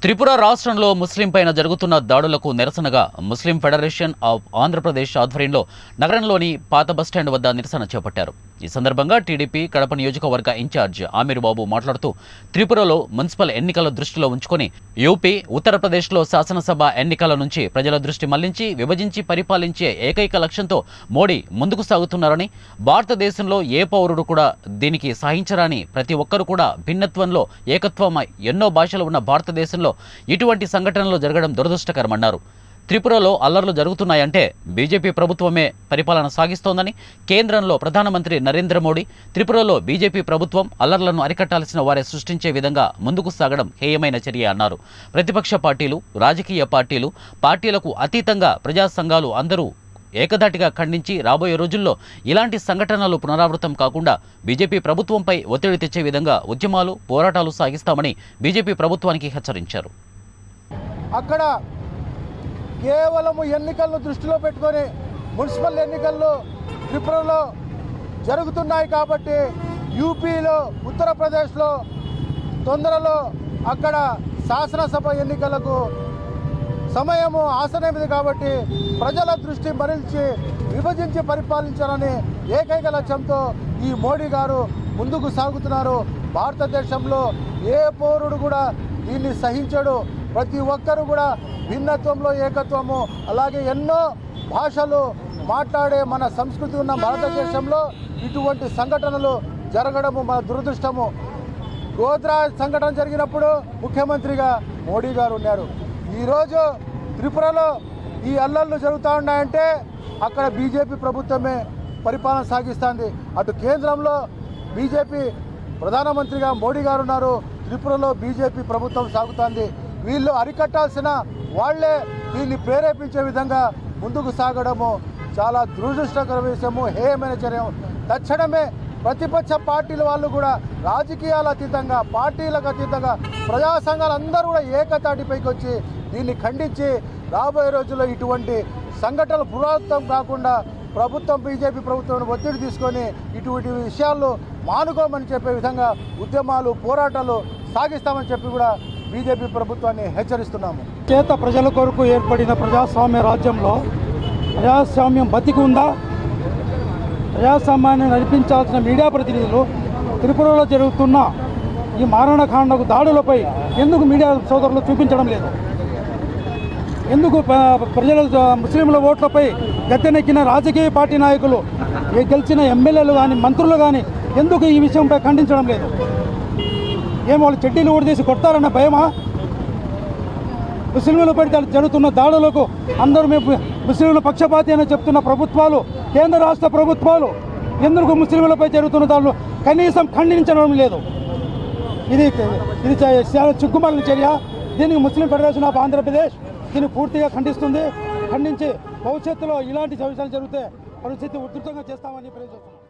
త్రిపుర రాష్ట్రంలో ముస్లిం పైన జరుగుతున్న దాడులకు నిరసనగా ముస్లిం ఫెడరేషన్ ఆఫ్ ఆంధ్రప్రదేశ్ ఆధ్వర్యంలో నగరంలోని పాత బస్టాండ్ వద్ద నిరసన చేపట్టారు ఈ సందర్భంగా టీడీపీ కడప నియోజకవర్గ ఇన్ఛార్జ్ ఆమీర్ బాబు మాట్లాడుతూ త్రిపురలో మున్సిపల్ ఎన్నికల దృష్టిలో ఉంచుకొని యూపీ ఉత్తరప్రదేశ్లో శాసనసభ ఎన్నికల నుంచి ప్రజల దృష్టి మళ్లించి విభజించి పరిపాలించే ఏకైక లక్ష్యంతో మోడీ ముందుకు సాగుతున్నారని భారతదేశంలో ఏ పౌరుడు కూడా దీనికి సహించరాని ప్రతి ఒక్కరు కూడా భిన్నత్వంలో ఏకత్వమై ఎన్నో భాషలు ఉన్న భారతదేశంలో ఇటువంటి సంఘటనలు జరగడం దురదృష్టకరమన్నారు త్రిపురలో అల్లర్లు జరుగుతున్నాయంటే బీజేపీ ప్రభుత్వమే పరిపాలన సాగిస్తోందని కేంద్రంలో ప్రధానమంత్రి నరేంద్ర మోడీ త్రిపురలో బీజేపీ ప్రభుత్వం అల్లర్లను అరికట్టాల్సిన వారే సృష్టించే విధంగా ముందుకు సాగడం హేయమైన చర్య అన్నారు ప్రతిపక్ష పార్టీలు రాజకీయ పార్టీలు పార్టీలకు అతీతంగా ప్రజా సంఘాలు అందరూ ఏకధాటిగా ఖండించి రాబోయే రోజుల్లో ఇలాంటి సంఘటనలు పునరావృతం కాకుండా బీజేపీ ప్రభుత్వంపై ఒత్తిడి తెచ్చే విధంగా ఉద్యమాలు పోరాటాలు సాగిస్తామని బీజేపీ ప్రభుత్వానికి హెచ్చరించారు అక్కడ కేవలము ఎన్నికలను దృష్టిలో పెట్టుకొని మున్సిపల్ ఎన్నికలు త్రిపురలో జరుగుతున్నాయి కాబట్టి యూపీలో ఉత్తరప్రదేశ్లో తొందరలో అక్కడ శాసనసభ ఎన్నికలకు సమయము ఆసనమైంది కాబట్టి ప్రజల దృష్టి మరల్చి విభజించి పరిపాలించాలని ఏకైక లక్ష్యంతో ఈ మోడీ గారు ముందుకు సాగుతున్నారు భారతదేశంలో ఏ పౌరుడు కూడా దీన్ని సహించడు ప్రతి ఒక్కరు కూడా భిన్నత్వంలో ఏకత్వము అలాగే ఎన్నో భాషలు మాట్లాడే మన సంస్కృతి ఉన్న భారతదేశంలో ఇటువంటి సంఘటనలు జరగడము మన దురదృష్టము గోద్రా సంఘటన జరిగినప్పుడు ముఖ్యమంత్రిగా మోడీ గారు ఉన్నారు ఈరోజు త్రిపురలో ఈ అల్లర్లు జరుగుతూ ఉన్నాయంటే అక్కడ బీజేపీ ప్రభుత్వమే పరిపాలన సాగిస్తుంది అటు కేంద్రంలో బీజేపీ ప్రధానమంత్రిగా మోడీ గారు ఉన్నారు త్రిపురలో బీజేపీ ప్రభుత్వం సాగుతోంది వీళ్ళు అరికట్టాల్సిన వాళ్లే దీన్ని ప్రేరేపించే విధంగా ముందుకు సాగడము చాలా దురదృష్టకర విషయము హేయమైన చర్య తక్షణమే ప్రతిపక్ష పార్టీల వాళ్ళు కూడా రాజకీయాల అతీతంగా పార్టీలకు అతీతంగా ప్రజా సంఘాలు అందరూ కూడా ఏకతాటిపైకి వచ్చి దీన్ని ఖండించి రాబోయే రోజుల్లో ఇటువంటి సంఘటనలు పునరావృతం కాకుండా ప్రభుత్వం బీజేపీ ప్రభుత్వం ఒత్తిడి తీసుకొని ఇటువంటి విషయాలు మానుకోమని చెప్పే విధంగా ఉద్యమాలు పోరాటాలు సాగిస్తామని చెప్పి కూడా బీజేపీ ప్రభుత్వాన్ని హెచ్చరిస్తున్నాము చేత ప్రజల కొరకు ఏర్పడిన ప్రజాస్వామ్య రాజ్యంలో ప్రజాస్వామ్యం బతికి ఉందా ప్రజాస్వామ్యాన్ని నడిపించాల్సిన మీడియా ప్రతినిధులు త్రిపురలో జరుగుతున్న ఈ మారణకాండకు దాడులపై ఎందుకు మీడియా సోదరులు చూపించడం లేదు ఎందుకు ప- ప్రజల ముస్లింల ఓట్లపై గద్దెనెక్కిన రాజకీయ పార్టీ నాయకులు ఈ గెలిచిన ఎమ్మెల్యేలు కానీ మంత్రులు కానీ ఎందుకు ఈ విషయంపై ఖండించడం లేదు ఏం వాళ్ళు చెడ్డీలు ఊడదీసి కొడతారన్న భయమా ముస్లింలపై జరుగుతున్న దాడులకు అందరూ మేము ముస్లింల పక్షపాతి అని చెప్తున్న ప్రభుత్వాలు కేంద్ర రాష్ట్ర ప్రభుత్వాలు ఎందుకు ముస్లింలపై జరుగుతున్న దాడులు కనీసం ఖండించడం లేదు ఇది ఇది చ- చాలా చిక్కుమాలిన చర్య దీనికి ముస్లిం ఫెడరేషన్ ఆఫ్ ఆంధ్రప్రదేశ్ దీన్ని పూర్తిగా ఖండిస్తుంది ఖండించి భవిష్యత్తులో ఇలాంటి విషయాలు జరిగితే పరిస్థితి ఉధృతంగా చేస్తామని ప్రయత్నిస్తున్నాం